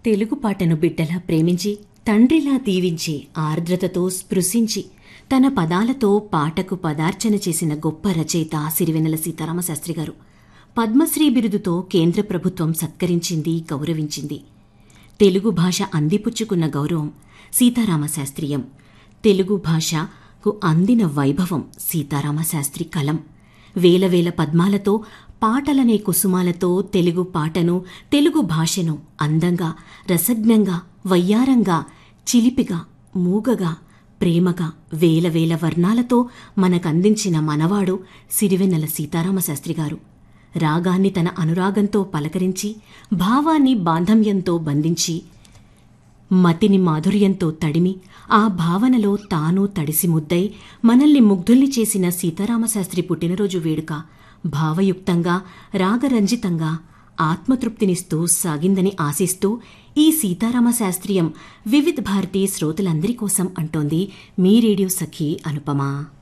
తెలుగు పాటను బిడ్డలా ప్రేమించి తండ్రిలా దీవించి ఆర్ద్రతతో స్పృశించి తన పదాలతో పాటకు పదార్చన చేసిన గొప్ప రచయిత సిరివెన్నెల సీతారామశాస్త్రి గారు పద్మశ్రీ బిరుదుతో కేంద్ర ప్రభుత్వం సత్కరించింది గౌరవించింది తెలుగు భాష అందిపుచ్చుకున్న గౌరవం సీతారామశాస్త్రీయం తెలుగు భాషకు అందిన వైభవం సీతారామశాస్త్రి కలం వేల వేల పద్మాలతో పాటలనే కుసుమాలతో తెలుగు పాటను తెలుగు భాషను అందంగా రసజ్ఞంగా వయ్యారంగా చిలిపిగా మూగగా ప్రేమగా వేల వేల వర్ణాలతో మనకందించిన మనవాడు సిరివెన్నెల సీతారామశాస్త్రి గారు రాగాన్ని తన అనురాగంతో పలకరించి భావాన్ని బాంధవ్యంతో బంధించి మతిని మాధుర్యంతో తడిమి ఆ భావనలో తాను తడిసి ముద్దై మనల్ని ముగ్ధుల్ని చేసిన సీతారామశాస్త్రి పుట్టినరోజు వేడుక భావయుక్తంగా రాగరంజితంగా ఆత్మతృప్తినిస్తూ సాగిందని ఆశిస్తూ ఈ సీతారామశాస్త్రీయం వివిధ భారతి శ్రోతలందరి కోసం అంటోంది మీ రేడియో సఖీ అనుపమ